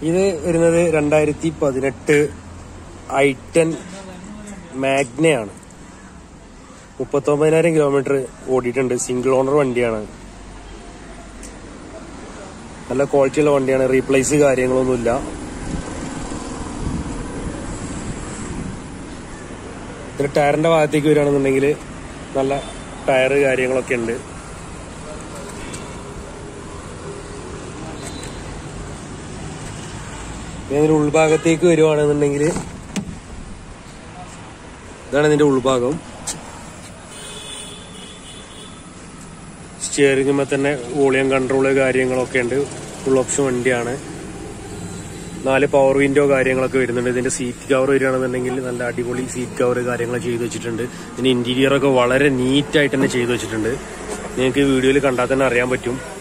ഇത് വരുന്നത് രണ്ടായിരത്തി പതിനെട്ട് ഐ ടെൻ മാഗ്നയാണ് മുപ്പത്തൊമ്പതിനായിരം കിലോമീറ്റർ ഓടിയിട്ടുണ്ട് സിംഗിൾ ഓണർ വണ്ടിയാണ് നല്ല ക്വാളിറ്റിയുള്ള വണ്ടിയാണ് റീപ്ലേസ് കാര്യങ്ങളൊന്നുമില്ല ഇതിന്റെ ടയറിന്റെ ഭാഗത്തേക്ക് വരികയാണെന്നുണ്ടെങ്കിൽ നല്ല ടയർ കാര്യങ്ങളൊക്കെ ഉണ്ട് ഇനി അതിന്റെ ഉൾഭാഗത്തേക്ക് വരുവാണെന്നുണ്ടെങ്കിൽ ഇതാണ് ഇതിന്റെ ഉൾഭാഗം സ്റ്റിയറിംഗുമ്പോൾ തന്നെ വോളിയം കൺട്രോള് കാര്യങ്ങളൊക്കെ ഉണ്ട് ഫുൾ ഓപ്ഷൻ വണ്ടിയാണ് നാല് പവർ വിൻഡോ കാര്യങ്ങളൊക്കെ വരുന്നുണ്ട് ഇതിന്റെ സീറ്റ് കവർ വരികയാണെന്നുണ്ടെങ്കിൽ നല്ല അടിപൊളി സീറ്റ് കവർ കാര്യങ്ങൾ ചെയ്തു വെച്ചിട്ടുണ്ട് ഇതിന്റെ ഇന്റീരിയർ ഒക്കെ വളരെ നീറ്റ് ആയിട്ട് തന്നെ ചെയ്തു വെച്ചിട്ടുണ്ട് നിങ്ങൾക്ക് വീഡിയോയിൽ കണ്ടാൽ തന്നെ അറിയാൻ പറ്റും